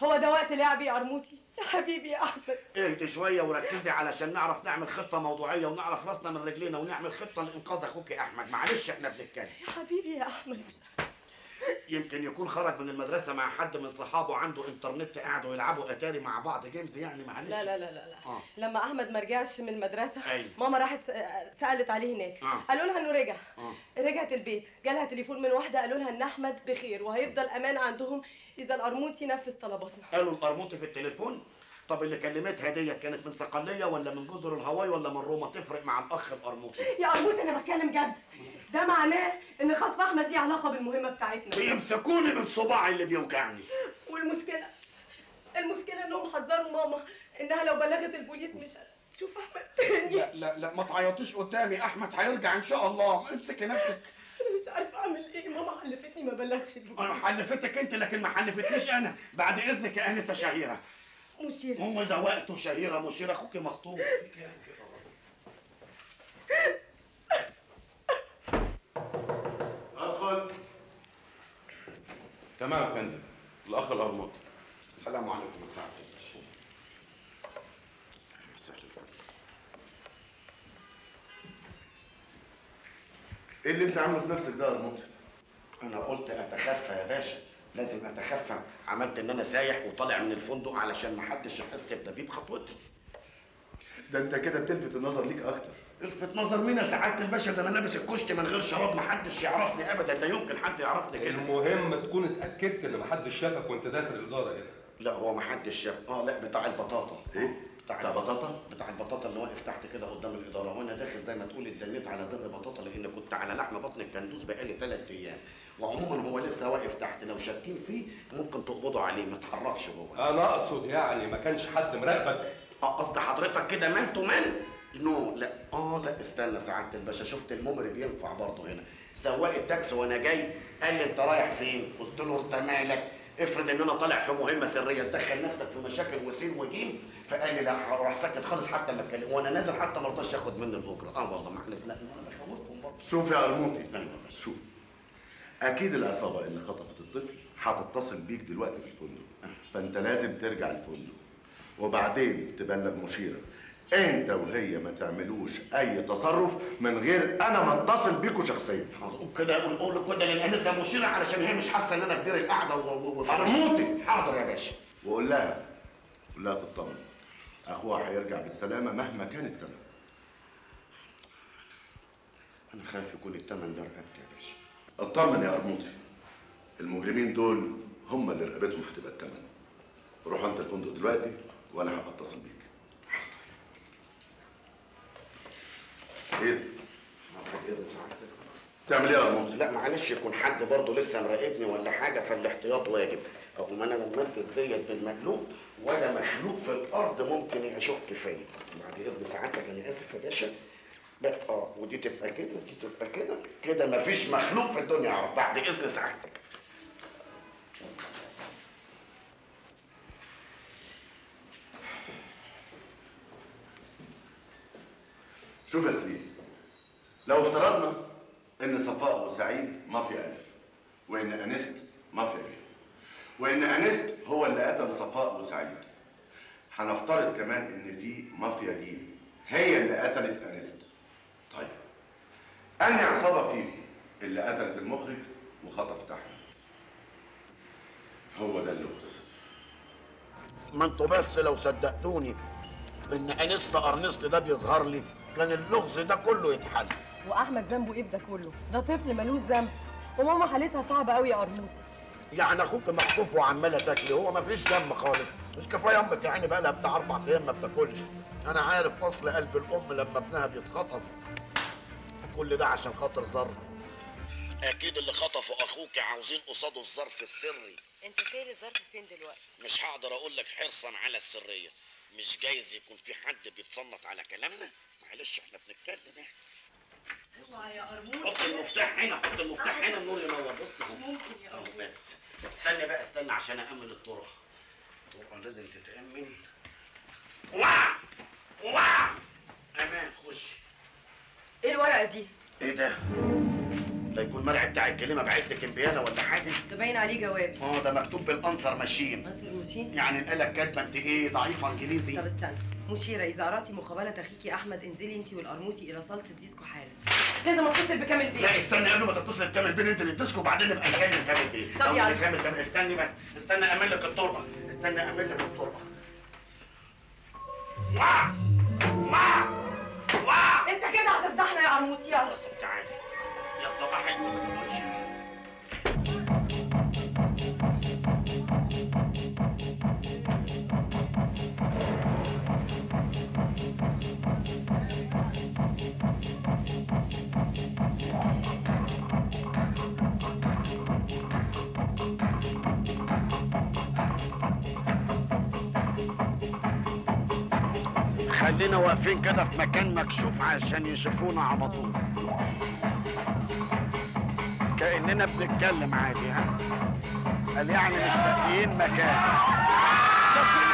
هو ده وقت لعبي يا قرموطي يا حبيبي يا احمد اهدي شويه وركزي علشان نعرف نعمل خطه موضوعيه ونعرف راسنا من رجلينا ونعمل خطه لانقاذ اخوك يا احمد معلش احنا بنتكلم يا حبيبي يا احمد يمكن يكون خرج من المدرسه مع حد من صحابه عنده انترنت قعدوا يلعبوا اتاري مع بعض جيمز يعني معلش لا لا لا لا, لا. اه لما احمد ما رجعش من المدرسه أيوة. ماما راحت س- سالت عليه هناك آه. قالوا لها انه رجع اه رجعت البيت جالها تليفون من واحده قالوا لها ان احمد بخير وهيفضل امان عندهم اذا القرموطي نفذ طلباتنا قالوا القرموطي في التليفون طب اللي كلمتها ديت كانت من صقليه ولا من جزر الهواي ولا من روما تفرق مع الاخ القرموطي يا قرموطي انا بتكلم جد ده معناه ان خطف احمد ليه علاقه بالمهمه بتاعتنا بيمسكوني من صباعي اللي بيوجعني والمشكله المشكله انهم حذروا ماما انها لو بلغت البوليس مش هتشوف احمد تاني لا لا لا ما تعيطيش قدامي احمد هيرجع ان شاء الله امسكي نفسك انا مش عارفه اعمل ايه ماما حلفتني ما بلغش البوليس انا حلفتك انت لكن ما حلفتنيش انا بعد اذنك يا انسه شهيره مشير هو ده وقته شهيره مشيره اخوك مخطوب في كلام كده. ادخل تمام يا فندم الاخ الارمط السلام عليكم الساعه سهل الفل ايه اللي انت عامله في نفسك ده يا ارمط انا قلت اتخفى يا باشا لازم اتخفى عملت ان انا سايح وطالع من الفندق علشان ما حدش يحس بدبيب خطوتي ده انت كده بتلفت النظر ليك اكتر الفت نظر مين يا سعاده الباشا ده انا لابس الكشت من غير شراب ما حدش يعرفني ابدا لا يمكن حد يعرفني كده المهم تكون اتاكدت ان محدش شافك وانت داخل الاداره هنا لا هو ما حدش شاف اه لا بتاع البطاطا ايه بتاع بتاع بطاطا بتاع البطاطا اللي واقف تحت كده قدام الاداره وانا داخل زي ما تقول اتدنيت على زر بطاطا لان كنت على لحم بطن الكندوز بقالي ثلاث ايام وعموما هو لسه واقف تحت لو شاكين فيه ممكن تقبضوا عليه ما اتحركش جوه انا اقصد يعني ما كانش حد مراقبك اه قصد حضرتك كده مان تو مان نو لا اه لا استنى سعاده الباشا شفت الممر بينفع برضه هنا سواق التاكسي وانا جاي قال لي انت رايح فين قلت له انت مالك افرض ان انا طالع في مهمه سريه تدخل نفسك في مشاكل وسين وجيم فقال لي لا راح ساكت خالص حتى ما اتكلم وانا نازل حتى ما رضاش ياخد مني الاجره اه والله ما حلف لا انا بخوفهم برضه شوف يا ارموطي ايوه يا باشا شوف اكيد العصابه اللي خطفت الطفل هتتصل بيك دلوقتي في الفندق فانت لازم ترجع الفندق وبعدين تبلغ مشيره انت وهي ما تعملوش اي تصرف من غير انا ما اتصل بيكوا شخصيا حاضر كده قول قول كده للانسه مشيره علشان هي مش حاسه ان انا كبير القعده و... و... و... قرموطي. حاضر يا باشا وقول لها قول لها تطمن اخوها هيرجع بالسلامه مهما كان الثمن انا خايف يكون الثمن ده رقبتي يا باشا اطمن يا قرموطي المجرمين دول هم اللي رقبتهم هتبقى الثمن روح انت الفندق دلوقتي وانا هبقى اتصل بيك ايه ده؟ بعد اذن سعادتك تعمل ايه يا قرموطي لا معلش يكون حد برضه لسه مراقبني ولا حاجه فالاحتياط واجب اقوم انا لما البس ديت بالمقلوب ولا مخلوق في الارض ممكن يشك فيا بعد اذن سعادتك انا اسف يا باشا لا اه ودي تبقى كده ودي تبقى كده كده مفيش مخلوق في الدنيا يعرف بعد اذن سعادتك شوف يا سليم لو افترضنا ان صفاء وسعيد مافيا الف وان انست مافيا ب وان انست هو اللي قتل صفاء وسعيد هنفترض كمان ان في مافيا ج هي اللي قتلت انست طيب انهي عصابه فيهم اللي قتلت المخرج وخطفت احمد هو ده اللغز ما انتوا بس لو صدقتوني ان انست ارنست ده بيظهر لي كان اللغز ده كله يتحل واحمد ذنبه ايه في ده كله ده طفل ملوش ذنب وماما حالتها صعبه قوي يا قرموطي يعني اخوك مخطوف وعماله تاكلي هو ما فيش دم خالص مش كفايه امك يعني بقى لها بتاع اربع ايام ما بتاكلش انا عارف اصل قلب الام لما ابنها بيتخطف كل ده عشان خاطر ظرف اكيد اللي خطفوا اخوك عاوزين قصاده الظرف السري انت شايل الظرف فين دلوقتي مش هقدر اقول لك حرصا على السريه مش جايز يكون في حد بيتصنت على كلامنا معلش احنا بنتكلم احنا اوعى يا قرموطي حط المفتاح هنا حط المفتاح هنا النور ينور بص اهو ممكن يا اهو قرموطي بس استنى بقى استنى عشان أأمن الطرق الطرقة لازم تتأمن واه واه أمان خش ايه الورقه دي إيه ده؟ لا يكون مرعي بتاع الكلمه بعت لك امبياله ولا حاجه ده باين عليه جواب اه ده مكتوب بالانسر ماشين مصر مشين يعني نقلك كاتبه انت ايه ضعيفه انجليزي طب استنى مشيرة إذا أردت مقابلة أخيك أحمد انزلي أنت والقرموطي إلى صالة الديسكو حالا لازم أتصل بكامل بيه لا استني قبل ما تتصل بكامل بين انت اللي بتسكت وبعدين نبقى نكمل كامل بيه طب أو يلا. نكمل كامل استني بس استني اعمل لك التربه استني اعمل لك التربه واه واه واه أنت كده هتفضحنا يا قرموطي يلا تعالي يا صباح النور خلينا واقفين كده في مكان مكشوف عشان يشوفونا على طول كأننا بنتكلم عادي ها قال يعني مش لاقيين مكان ده فين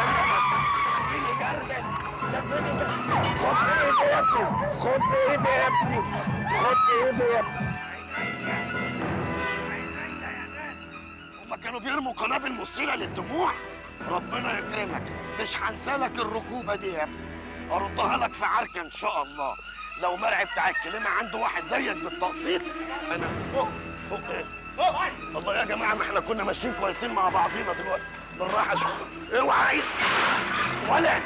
جردل ده فين جردل خد ايدي يا ابني خد ايدي يا ابني خد ايدي يا ابني هما كانوا بيرموا قنابل مثيرة للدموع ربنا يكرمك مش هنسالك الركوبة دي يا ابني اردها لك في عركة ان شاء الله لو مرعي بتاع الكلمة عنده واحد زيك بالتقسيط انا فوق فوق ايه فوق الله يا جماعة ما احنا كنا ماشيين كويسين مع بعضينا دلوقتي بالراحة شوية اوعى ايد ولا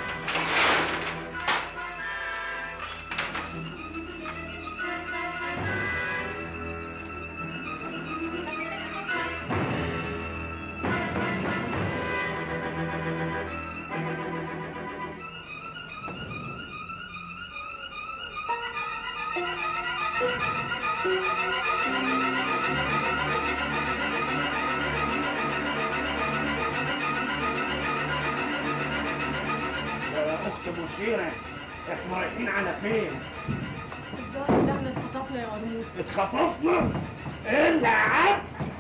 يا اخت مشيرة احنا رايحين على فين؟ الظاهر إن إحنا اتخطفنا يا قرموطي اتخطفنا؟ ايه اللي عاد؟